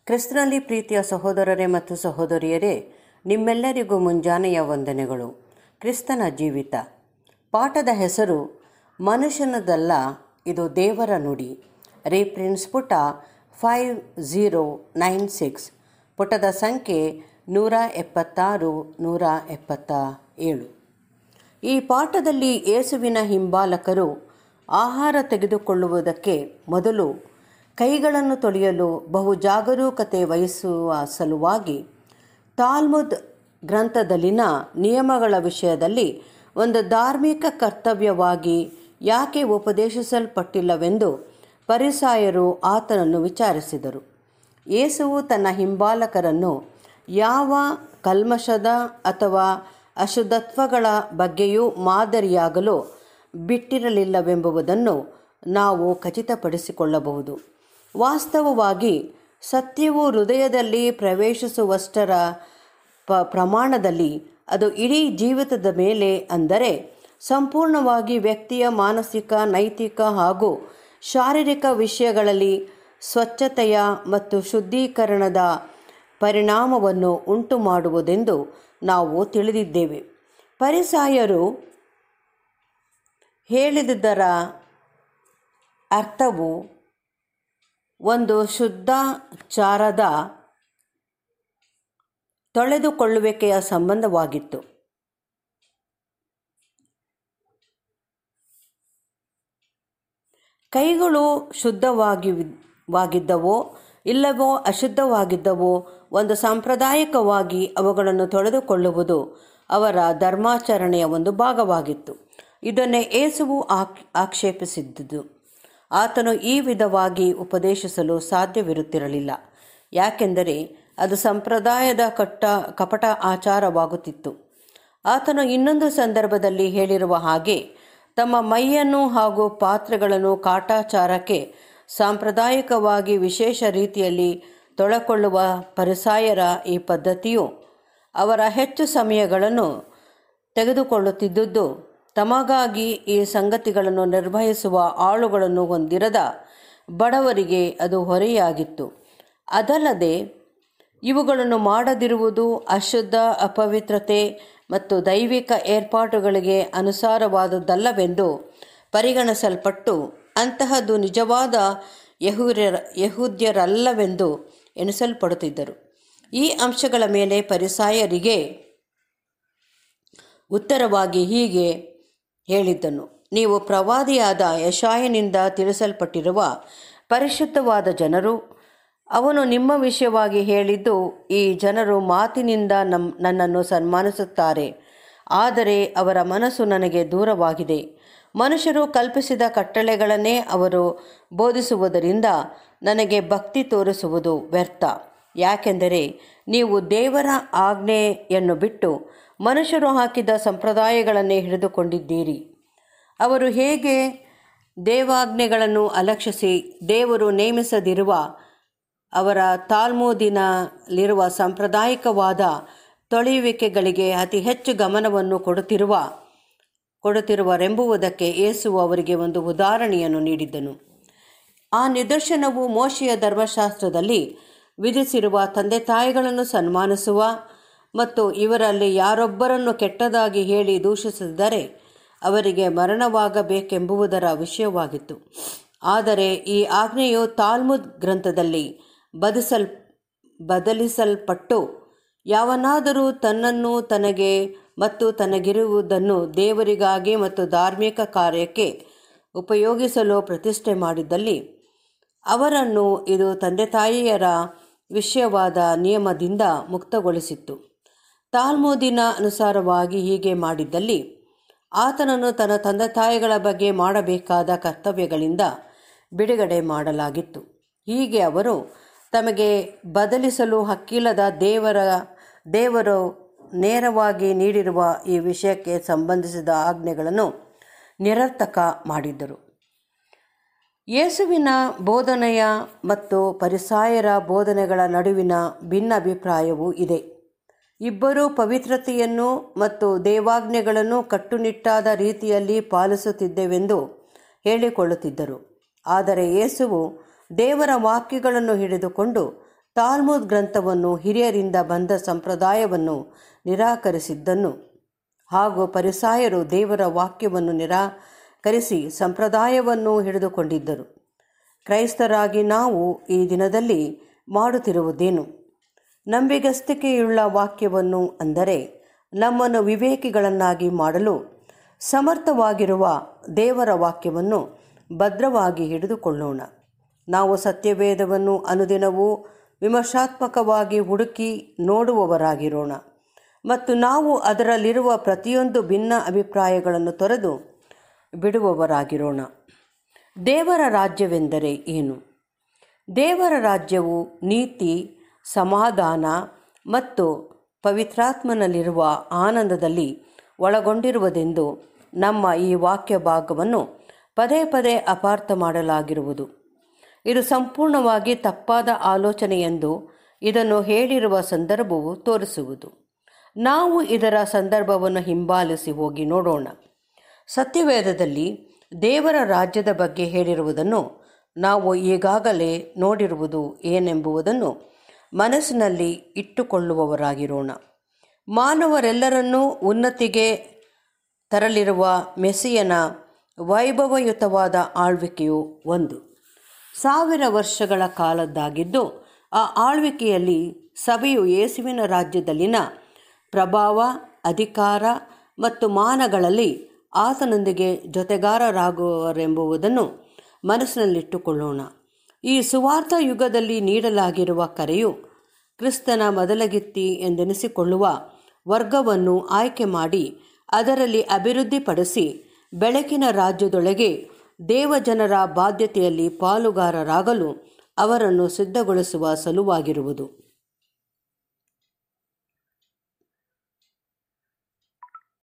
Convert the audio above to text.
ಕ್ರಿಸ್ತನಲ್ಲಿ ಪ್ರೀತಿಯ ಸಹೋದರರೇ ಮತ್ತು ಸಹೋದರಿಯರೇ ನಿಮ್ಮೆಲ್ಲರಿಗೂ ಮುಂಜಾನೆಯ ವಂದನೆಗಳು ಕ್ರಿಸ್ತನ ಜೀವಿತ ಪಾಠದ ಹೆಸರು ಮನುಷ್ಯನದಲ್ಲ ಇದು ದೇವರ ನುಡಿ ರೀಪ್ರಿನ್ಸ್ ಪುಟ ಫೈವ್ ಝೀರೋ ನೈನ್ ಸಿಕ್ಸ್ ಪುಟದ ಸಂಖ್ಯೆ ನೂರ ಎಪ್ಪತ್ತಾರು ನೂರ ಎಪ್ಪತ್ತ ಏಳು ಈ ಪಾಠದಲ್ಲಿ ಯೇಸುವಿನ ಹಿಂಬಾಲಕರು ಆಹಾರ ತೆಗೆದುಕೊಳ್ಳುವುದಕ್ಕೆ ಮೊದಲು ಕೈಗಳನ್ನು ತೊಳೆಯಲು ಬಹು ಜಾಗರೂಕತೆ ವಹಿಸುವ ಸಲುವಾಗಿ ತಾಲ್ಮುದ್ ಗ್ರಂಥದಲ್ಲಿನ ನಿಯಮಗಳ ವಿಷಯದಲ್ಲಿ ಒಂದು ಧಾರ್ಮಿಕ ಕರ್ತವ್ಯವಾಗಿ ಯಾಕೆ ಉಪದೇಶಿಸಲ್ಪಟ್ಟಿಲ್ಲವೆಂದು ಪರಿಸಾಯರು ಆತನನ್ನು ವಿಚಾರಿಸಿದರು ಯೇಸುವು ತನ್ನ ಹಿಂಬಾಲಕರನ್ನು ಯಾವ ಕಲ್ಮಶದ ಅಥವಾ ಅಶುದ್ಧತ್ವಗಳ ಬಗ್ಗೆಯೂ ಮಾದರಿಯಾಗಲು ಬಿಟ್ಟಿರಲಿಲ್ಲವೆಂಬುದನ್ನು ನಾವು ಖಚಿತಪಡಿಸಿಕೊಳ್ಳಬಹುದು ವಾಸ್ತವವಾಗಿ ಸತ್ಯವು ಹೃದಯದಲ್ಲಿ ಪ್ರವೇಶಿಸುವಷ್ಟರ ಪ ಪ್ರಮಾಣದಲ್ಲಿ ಅದು ಇಡೀ ಜೀವಿತದ ಮೇಲೆ ಅಂದರೆ ಸಂಪೂರ್ಣವಾಗಿ ವ್ಯಕ್ತಿಯ ಮಾನಸಿಕ ನೈತಿಕ ಹಾಗೂ ಶಾರೀರಿಕ ವಿಷಯಗಳಲ್ಲಿ ಸ್ವಚ್ಛತೆಯ ಮತ್ತು ಶುದ್ಧೀಕರಣದ ಪರಿಣಾಮವನ್ನು ಉಂಟು ಮಾಡುವುದೆಂದು ನಾವು ತಿಳಿದಿದ್ದೇವೆ ಪರಿಸಾಯರು ಹೇಳಿದುದರ ಅರ್ಥವು ಒಂದು ಶುದ್ಧಾಚಾರದ ತೊಳೆದುಕೊಳ್ಳುವಿಕೆಯ ಸಂಬಂಧವಾಗಿತ್ತು ಕೈಗಳು ಶುದ್ಧವಾಗಿ ವಾಗಿದ್ದವೋ ಇಲ್ಲವೋ ಅಶುದ್ಧವಾಗಿದ್ದವೋ ಒಂದು ಸಾಂಪ್ರದಾಯಿಕವಾಗಿ ಅವುಗಳನ್ನು ತೊಳೆದುಕೊಳ್ಳುವುದು ಅವರ ಧರ್ಮಾಚರಣೆಯ ಒಂದು ಭಾಗವಾಗಿತ್ತು ಇದನ್ನೇ ಏಸುವು ಆಕ್ ಆಕ್ಷೇಪಿಸಿದ್ದುದು ಆತನು ಈ ವಿಧವಾಗಿ ಉಪದೇಶಿಸಲು ಸಾಧ್ಯವಿರುತ್ತಿರಲಿಲ್ಲ ಯಾಕೆಂದರೆ ಅದು ಸಂಪ್ರದಾಯದ ಕಟ್ಟ ಕಪಟ ಆಚಾರವಾಗುತ್ತಿತ್ತು ಆತನು ಇನ್ನೊಂದು ಸಂದರ್ಭದಲ್ಲಿ ಹೇಳಿರುವ ಹಾಗೆ ತಮ್ಮ ಮೈಯನ್ನು ಹಾಗೂ ಪಾತ್ರೆಗಳನ್ನು ಕಾಟಾಚಾರಕ್ಕೆ ಸಾಂಪ್ರದಾಯಿಕವಾಗಿ ವಿಶೇಷ ರೀತಿಯಲ್ಲಿ ತೊಳಕೊಳ್ಳುವ ಪರಿಸಾಯರ ಈ ಪದ್ಧತಿಯು ಅವರ ಹೆಚ್ಚು ಸಮಯಗಳನ್ನು ತೆಗೆದುಕೊಳ್ಳುತ್ತಿದ್ದುದು ತಮಗಾಗಿ ಈ ಸಂಗತಿಗಳನ್ನು ನಿರ್ವಹಿಸುವ ಆಳುಗಳನ್ನು ಹೊಂದಿರದ ಬಡವರಿಗೆ ಅದು ಹೊರೆಯಾಗಿತ್ತು ಅದಲ್ಲದೆ ಇವುಗಳನ್ನು ಮಾಡದಿರುವುದು ಅಶುದ್ಧ ಅಪವಿತ್ರತೆ ಮತ್ತು ದೈವಿಕ ಏರ್ಪಾಟುಗಳಿಗೆ ಅನುಸಾರವಾದದ್ದಲ್ಲವೆಂದು ಪರಿಗಣಿಸಲ್ಪಟ್ಟು ಅಂತಹದ್ದು ನಿಜವಾದ ಯಹೂರ್ಯರ ಯಹೂದ್ಯರಲ್ಲವೆಂದು ಎಣಿಸಲ್ಪಡುತ್ತಿದ್ದರು ಈ ಅಂಶಗಳ ಮೇಲೆ ಪರಿಸಾಯರಿಗೆ ಉತ್ತರವಾಗಿ ಹೀಗೆ ಹೇಳಿದ್ದನು ನೀವು ಪ್ರವಾದಿಯಾದ ಯಶಾಯನಿಂದ ತಿಳಿಸಲ್ಪಟ್ಟಿರುವ ಪರಿಶುದ್ಧವಾದ ಜನರು ಅವನು ನಿಮ್ಮ ವಿಷಯವಾಗಿ ಹೇಳಿದ್ದು ಈ ಜನರು ಮಾತಿನಿಂದ ನಮ್ ನನ್ನನ್ನು ಸನ್ಮಾನಿಸುತ್ತಾರೆ ಆದರೆ ಅವರ ಮನಸ್ಸು ನನಗೆ ದೂರವಾಗಿದೆ ಮನುಷ್ಯರು ಕಲ್ಪಿಸಿದ ಕಟ್ಟಳೆಗಳನ್ನೇ ಅವರು ಬೋಧಿಸುವುದರಿಂದ ನನಗೆ ಭಕ್ತಿ ತೋರಿಸುವುದು ವ್ಯರ್ಥ ಯಾಕೆಂದರೆ ನೀವು ದೇವರ ಆಜ್ಞೆಯನ್ನು ಬಿಟ್ಟು ಮನುಷ್ಯರು ಹಾಕಿದ ಸಂಪ್ರದಾಯಗಳನ್ನೇ ಹಿಡಿದುಕೊಂಡಿದ್ದೀರಿ ಅವರು ಹೇಗೆ ದೇವಾಜ್ಞೆಗಳನ್ನು ಅಲಕ್ಷಿಸಿ ದೇವರು ನೇಮಿಸದಿರುವ ಅವರ ತಾಲ್ಮೂದಿನಲ್ಲಿರುವ ಸಾಂಪ್ರದಾಯಿಕವಾದ ತೊಳೆಯುವಿಕೆಗಳಿಗೆ ಅತಿ ಹೆಚ್ಚು ಗಮನವನ್ನು ಕೊಡುತ್ತಿರುವ ಕೊಡುತ್ತಿರುವರೆಂಬುವುದಕ್ಕೆ ಯೇಸು ಅವರಿಗೆ ಒಂದು ಉದಾಹರಣೆಯನ್ನು ನೀಡಿದ್ದನು ಆ ನಿದರ್ಶನವು ಮೋಶೆಯ ಧರ್ಮಶಾಸ್ತ್ರದಲ್ಲಿ ವಿಧಿಸಿರುವ ತಂದೆ ತಾಯಿಗಳನ್ನು ಸನ್ಮಾನಿಸುವ ಮತ್ತು ಇವರಲ್ಲಿ ಯಾರೊಬ್ಬರನ್ನು ಕೆಟ್ಟದಾಗಿ ಹೇಳಿ ದೂಷಿಸಿದರೆ ಅವರಿಗೆ ಮರಣವಾಗಬೇಕೆಂಬುದರ ವಿಷಯವಾಗಿತ್ತು ಆದರೆ ಈ ಆಜ್ಞೆಯು ತಾಲ್ಮುದ್ ಗ್ರಂಥದಲ್ಲಿ ಬದಸಲ್ ಬದಲಿಸಲ್ಪಟ್ಟು ಯಾವನಾದರೂ ತನ್ನನ್ನು ತನಗೆ ಮತ್ತು ತನಗಿರುವುದನ್ನು ದೇವರಿಗಾಗಿ ಮತ್ತು ಧಾರ್ಮಿಕ ಕಾರ್ಯಕ್ಕೆ ಉಪಯೋಗಿಸಲು ಪ್ರತಿಷ್ಠೆ ಮಾಡಿದ್ದಲ್ಲಿ ಅವರನ್ನು ಇದು ತಂದೆ ತಾಯಿಯರ ವಿಷಯವಾದ ನಿಯಮದಿಂದ ಮುಕ್ತಗೊಳಿಸಿತ್ತು ತಾಲ್ಮೋದಿನ ಅನುಸಾರವಾಗಿ ಹೀಗೆ ಮಾಡಿದ್ದಲ್ಲಿ ಆತನನ್ನು ತನ್ನ ತಂದೆ ತಾಯಿಗಳ ಬಗ್ಗೆ ಮಾಡಬೇಕಾದ ಕರ್ತವ್ಯಗಳಿಂದ ಬಿಡುಗಡೆ ಮಾಡಲಾಗಿತ್ತು ಹೀಗೆ ಅವರು ತಮಗೆ ಬದಲಿಸಲು ಹಕ್ಕಿಲ್ಲದ ದೇವರ ದೇವರು ನೇರವಾಗಿ ನೀಡಿರುವ ಈ ವಿಷಯಕ್ಕೆ ಸಂಬಂಧಿಸಿದ ಆಜ್ಞೆಗಳನ್ನು ನಿರರ್ಥಕ ಮಾಡಿದ್ದರು ಯೇಸುವಿನ ಬೋಧನೆಯ ಮತ್ತು ಪರಿಸಾಯರ ಬೋಧನೆಗಳ ನಡುವಿನ ಭಿನ್ನಾಭಿಪ್ರಾಯವೂ ಇದೆ ಇಬ್ಬರೂ ಪವಿತ್ರತೆಯನ್ನು ಮತ್ತು ದೇವಾಜ್ಞೆಗಳನ್ನು ಕಟ್ಟುನಿಟ್ಟಾದ ರೀತಿಯಲ್ಲಿ ಪಾಲಿಸುತ್ತಿದ್ದೆವೆಂದು ಹೇಳಿಕೊಳ್ಳುತ್ತಿದ್ದರು ಆದರೆ ಯೇಸುವು ದೇವರ ವಾಕ್ಯಗಳನ್ನು ಹಿಡಿದುಕೊಂಡು ತಾಲ್ಮುದ್ ಗ್ರಂಥವನ್ನು ಹಿರಿಯರಿಂದ ಬಂದ ಸಂಪ್ರದಾಯವನ್ನು ನಿರಾಕರಿಸಿದ್ದನ್ನು ಹಾಗೂ ಪರಿಸಾಯರು ದೇವರ ವಾಕ್ಯವನ್ನು ನಿರಾಕರಿಸಿ ಸಂಪ್ರದಾಯವನ್ನು ಹಿಡಿದುಕೊಂಡಿದ್ದರು ಕ್ರೈಸ್ತರಾಗಿ ನಾವು ಈ ದಿನದಲ್ಲಿ ಮಾಡುತ್ತಿರುವುದೇನು ನಂಬಿಗಸ್ತಿಕೆಯುಳ್ಳ ವಾಕ್ಯವನ್ನು ಅಂದರೆ ನಮ್ಮನ್ನು ವಿವೇಕಿಗಳನ್ನಾಗಿ ಮಾಡಲು ಸಮರ್ಥವಾಗಿರುವ ದೇವರ ವಾಕ್ಯವನ್ನು ಭದ್ರವಾಗಿ ಹಿಡಿದುಕೊಳ್ಳೋಣ ನಾವು ಸತ್ಯವೇದವನ್ನು ಅನುದಿನವೂ ವಿಮರ್ಶಾತ್ಮಕವಾಗಿ ಹುಡುಕಿ ನೋಡುವವರಾಗಿರೋಣ ಮತ್ತು ನಾವು ಅದರಲ್ಲಿರುವ ಪ್ರತಿಯೊಂದು ಭಿನ್ನ ಅಭಿಪ್ರಾಯಗಳನ್ನು ತೊರೆದು ಬಿಡುವವರಾಗಿರೋಣ ದೇವರ ರಾಜ್ಯವೆಂದರೆ ಏನು ದೇವರ ರಾಜ್ಯವು ನೀತಿ ಸಮಾಧಾನ ಮತ್ತು ಪವಿತ್ರಾತ್ಮನಲ್ಲಿರುವ ಆನಂದದಲ್ಲಿ ಒಳಗೊಂಡಿರುವುದೆಂದು ನಮ್ಮ ಈ ವಾಕ್ಯ ಭಾಗವನ್ನು ಪದೇ ಪದೇ ಅಪಾರ್ಥ ಮಾಡಲಾಗಿರುವುದು ಇದು ಸಂಪೂರ್ಣವಾಗಿ ತಪ್ಪಾದ ಆಲೋಚನೆಯೆಂದು ಇದನ್ನು ಹೇಳಿರುವ ಸಂದರ್ಭವು ತೋರಿಸುವುದು ನಾವು ಇದರ ಸಂದರ್ಭವನ್ನು ಹಿಂಬಾಲಿಸಿ ಹೋಗಿ ನೋಡೋಣ ಸತ್ಯವೇದದಲ್ಲಿ ದೇವರ ರಾಜ್ಯದ ಬಗ್ಗೆ ಹೇಳಿರುವುದನ್ನು ನಾವು ಈಗಾಗಲೇ ನೋಡಿರುವುದು ಏನೆಂಬುದನ್ನು ಮನಸ್ಸಿನಲ್ಲಿ ಇಟ್ಟುಕೊಳ್ಳುವವರಾಗಿರೋಣ ಮಾನವರೆಲ್ಲರನ್ನೂ ಉನ್ನತಿಗೆ ತರಲಿರುವ ಮೆಸ್ಸಿಯನ ವೈಭವಯುತವಾದ ಆಳ್ವಿಕೆಯು ಒಂದು ಸಾವಿರ ವರ್ಷಗಳ ಕಾಲದ್ದಾಗಿದ್ದು ಆ ಆಳ್ವಿಕೆಯಲ್ಲಿ ಸಭೆಯು ಯೇಸುವಿನ ರಾಜ್ಯದಲ್ಲಿನ ಪ್ರಭಾವ ಅಧಿಕಾರ ಮತ್ತು ಮಾನಗಳಲ್ಲಿ ಆತನೊಂದಿಗೆ ಜೊತೆಗಾರರಾಗುವರೆಂಬುದನ್ನು ಮನಸ್ಸಿನಲ್ಲಿಟ್ಟುಕೊಳ್ಳೋಣ ಈ ಸುವಾರ್ಥ ಯುಗದಲ್ಲಿ ನೀಡಲಾಗಿರುವ ಕರೆಯು ಕ್ರಿಸ್ತನ ಮೊದಲಗಿತ್ತಿ ಎಂದೆನಿಸಿಕೊಳ್ಳುವ ವರ್ಗವನ್ನು ಆಯ್ಕೆ ಮಾಡಿ ಅದರಲ್ಲಿ ಅಭಿವೃದ್ಧಿಪಡಿಸಿ ಬೆಳಕಿನ ರಾಜ್ಯದೊಳಗೆ ದೇವಜನರ ಬಾಧ್ಯತೆಯಲ್ಲಿ ಪಾಲುಗಾರರಾಗಲು ಅವರನ್ನು ಸಿದ್ಧಗೊಳಿಸುವ ಸಲುವಾಗಿರುವುದು